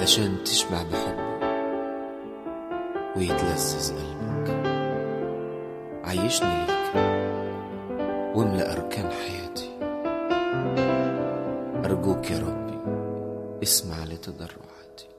علشان تشبع بحبه ويتلذذ قلبك عيشني ليك واملأ أركان حياتي أرجوك يا ربي اسمع لتضرعاتي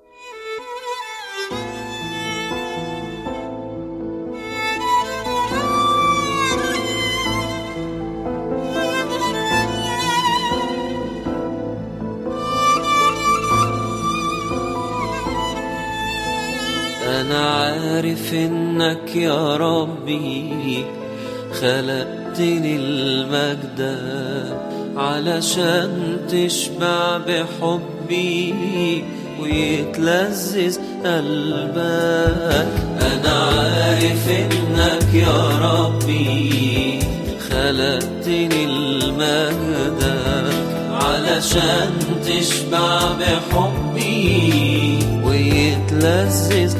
أنا عارف إنك يا ربي خلقتني المجد علشان تشبع بحبي ويتلذذ قلبك أنا عارف إنك يا ربي خلقتني المجد علشان تشبع بحبي ويتلذذ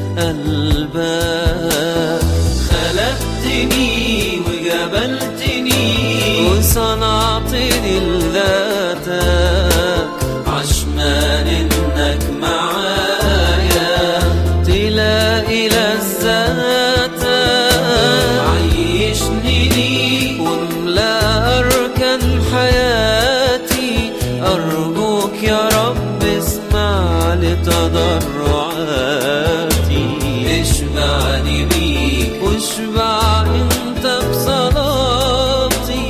قلبك خلقتني وجبلتني وصنعتني لذاتك عشمان انك معايا تلاقي لذاتك عيشني ليك واملا اركان حياتي ارجوك يا رب اسمع لتضرعاتي اشبعني بيك واشبع انت بصلاتي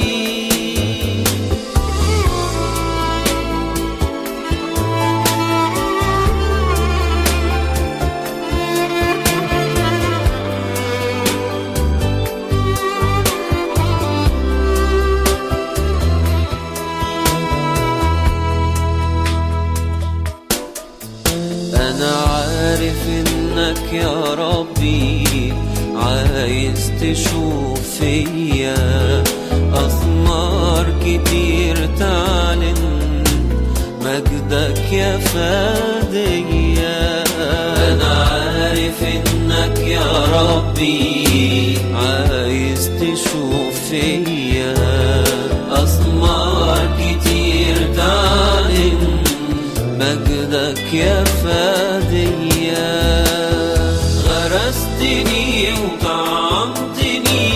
أنا عارف إنك يا ربي عايز تشوف فيا أثمار كتير تعلن مجدك يا فادية أنا عارف إنك يا ربي عايز تشوف فيا أثمار كتير تعلن مجدك يا فادية غرستني وطعمتني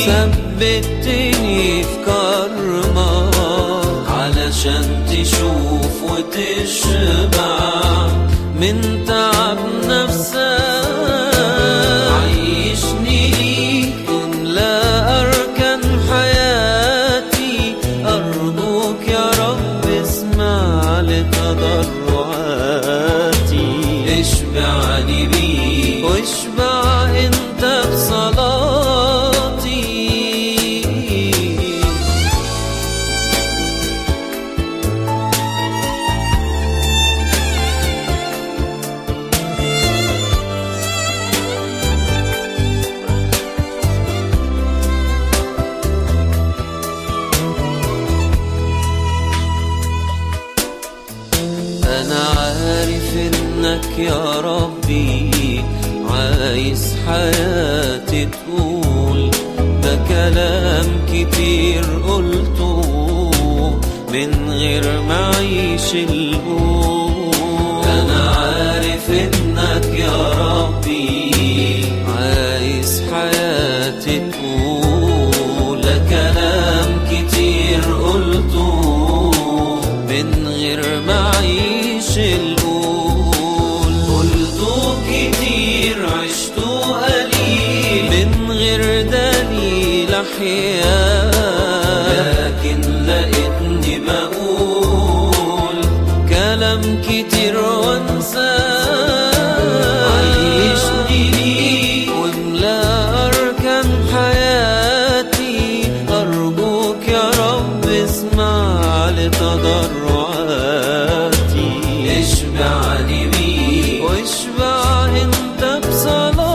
ثبتني في كرمك علشان تشوف وتشبع من تعب نفسك عيشني ليك واملا أركان حياتي أرجوك يا رب اسمع لتضرعاتي اشبعني بيك واشبع انت بصلاتي أنا عارف إنك يا ربي عايز حياتي تقول ده كلام كتير قلته من غير ما أعيش القول أنا عارف إنك يا ربي عايز حياتي تقول ده كلام كتير قلته من غير ما أعيش القول قلته كتير عشته قليل من غير دليل أحياء لكن لقيتني بقول كلام كتير وانساه عيشني ليك واملا أركان حياتي أرجوك يا رب اسمع لتضرعاتي اشبعني بيك واشبع انت بصلاتي